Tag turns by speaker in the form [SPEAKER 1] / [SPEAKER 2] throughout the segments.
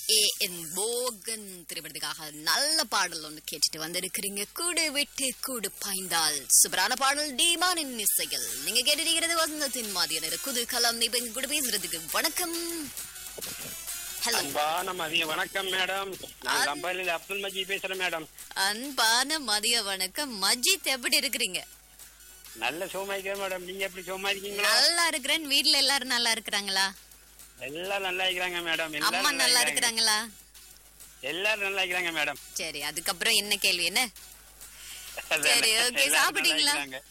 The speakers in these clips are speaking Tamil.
[SPEAKER 1] ஏ என் போகன் திரைப்படத்துக்காக நல்ல பாடல் ஒன்று கேட்டுட்டு வந்திருக்கிறீங்க கூடு விட்டு கூடு பாய்ந்தால் சூப்பரான பாடல் டீமானின் இசைகள் நீங்க கேட்டுருக்கிறது வசந்தத்தின் மாதிரியான குதூகலம் இப்ப எங்க கூட பேசுறதுக்கு வணக்கம் ஹலோ
[SPEAKER 2] அன்பான மதிய வணக்கம் மேடம் நான் கம்பெனில அப்துல் மஜீத் பேசுறேன் மேடம்
[SPEAKER 1] அன்பான மதிய வணக்கம் மஜித் எப்படி இருக்கிறீங்க
[SPEAKER 2] நல்ல சோமாய்க்கிறேன் மேடம் நீங்க எப்படி சோமா இருக்கீங்களா
[SPEAKER 1] நல்லா இருக்கிறேன் வீட்ல எல்லாரும் நல்லா இருக்கிறாங்களா
[SPEAKER 2] எல்லாம் நல்லா இருக்கிறாங்க மேடம்
[SPEAKER 1] அம்மா
[SPEAKER 2] எல்லாரும்
[SPEAKER 1] நல்லா
[SPEAKER 2] இருக்கிறாங்க.
[SPEAKER 1] இருக்கிறாங்களா
[SPEAKER 2] எல்லாரும் நல்லா இருக்கிறாங்க மேடம்
[SPEAKER 1] சரி அதுக்கப்புறம் என்ன கேள்வி என்ன
[SPEAKER 2] அதான்
[SPEAKER 1] சரி, okay.
[SPEAKER 2] எல்லாரும் நல்லா
[SPEAKER 1] சாப்பிட்டீங்களா?
[SPEAKER 2] இருக்கிறாங்க.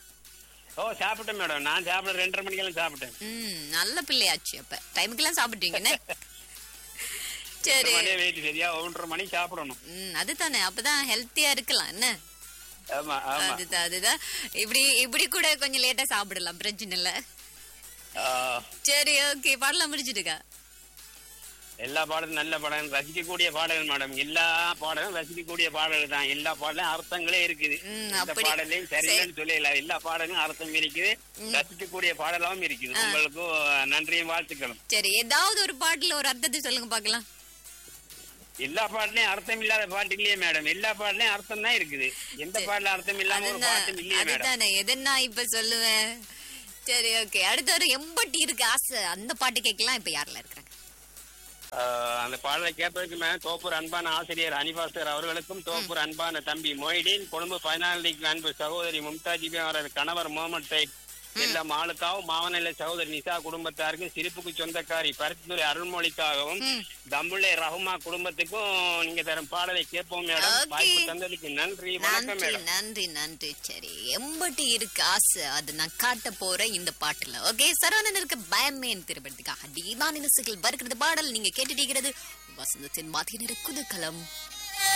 [SPEAKER 2] ஓ சாப்பிட்டேன் மேடம் நான் சாப்பிட ரெண்டரை மணிக்கெல்லாம் சாப்பிட்டேன்
[SPEAKER 1] ம் நல்ல பிள்ளையாச்சு அப்ப டைமுக்கெல்லாம் சாப்பிட்டீங்கன்னு சரி
[SPEAKER 2] மணியே வெயிட் சரியா ஒன்றரை மணி சாப்பிடணும்
[SPEAKER 1] ம் அதுதானே அப்பதான் ஹெல்த்தியா இருக்கலாம் என்ன
[SPEAKER 2] ஆமா ஆமா
[SPEAKER 1] அதுதான் அதுதான் இப்படி இப்படி கூட கொஞ்சம் லேட்டா சாப்பிடலாம் பிரச்சனை இல்ல
[SPEAKER 2] ஆ,
[SPEAKER 1] சரி ஓகே பாடலாம் முடிச்சிட்டுக்கா
[SPEAKER 2] எல்லா பாடலும் நல்ல பாடலும் ரசிக்கக்கூடிய பாடல்கள் மேடம் எல்லா பாடலும் ரசிக்கக்கூடிய பாடல்கள் தான் எல்லா பாடலும் அர்த்தங்களே இருக்குது
[SPEAKER 1] ம்,
[SPEAKER 2] இந்த
[SPEAKER 1] அப்படி.
[SPEAKER 2] பாடலையும் சரின்னு சொல்லல எல்லா பாடலும் அர்த்தம் இருக்குது ரசிக்கக்கூடிய பாடலாவும் இருக்குது உங்களுக்கும் நன்றியும் வாழ்த்துக்களும்
[SPEAKER 1] சரி ஏதாவது ஒரு பாட்டுல ஒரு அர்த்தத்தை சொல்லுங்க பார்க்கலாம்
[SPEAKER 2] எல்லா பாடலையும் அர்த்தம் இல்லாத பாட்டு இல்லையே மேடம் எல்லா பாடலையும் அர்த்தம் தான் இருக்குது எந்த பாடல அர்த்தம் இல்லாம ஒரு
[SPEAKER 1] அதுதான்
[SPEAKER 2] பாட்டும் இல்லையே மேடம்
[SPEAKER 1] அதுதானே எதை நான் இப்ப சொல்லுவேன் சரி ஓகே அடுத்த ஒரு எம்பட்டி இருக்கு ஆசை அந்த பாட்டு கேட்கலாம் இப்ப யாரெல்லாம் இருக்கிறாங்க
[SPEAKER 2] ஆஹ் அந்த பாடலை கேட்பதற்கு மேல தோப்பூர் அன்பான ஆசிரியர் அனிபாஸ்தர் அவர்களுக்கும் தோப்பூர் அன்பான தம்பி மொய்டீன் கொழும்பு பதினாலு அன்பு சகோதரி மும்தாஜிபி அவரது கணவர் முகமது சைத் எல்லாம் ஆளுக்காகவும் மாவநிலை சகோதரி நிசா குடும்பத்தாருக்கும் சிரிப்புக்கு சொந்தக்காரி பருத்தித்துறை அருள்மொழிக்காகவும் தம்புள்ளே ரஹுமா குடும்பத்துக்கும் நீங்க தரும் பாடலை கேட்போம் மேடம்
[SPEAKER 1] Okay.
[SPEAKER 2] வாய்ப்பு தந்ததுக்கு நன்றி வணக்கம்
[SPEAKER 1] நன்றி
[SPEAKER 2] மேடம்
[SPEAKER 1] நன்றி நன்றி சரி எம்பட்டி இருக்கு ஆசை அது நான் காட்ட போறேன் இந்த பாட்டுல ஓகே சரவணன் இருக்க பயமேன் திருப்பதிக்காக தீபான இசைகள் வருகிறது பாடல் நீங்க கேட்டுட்டீங்கிறது வசந்தத்தின் மாதிரியான குதூகலம்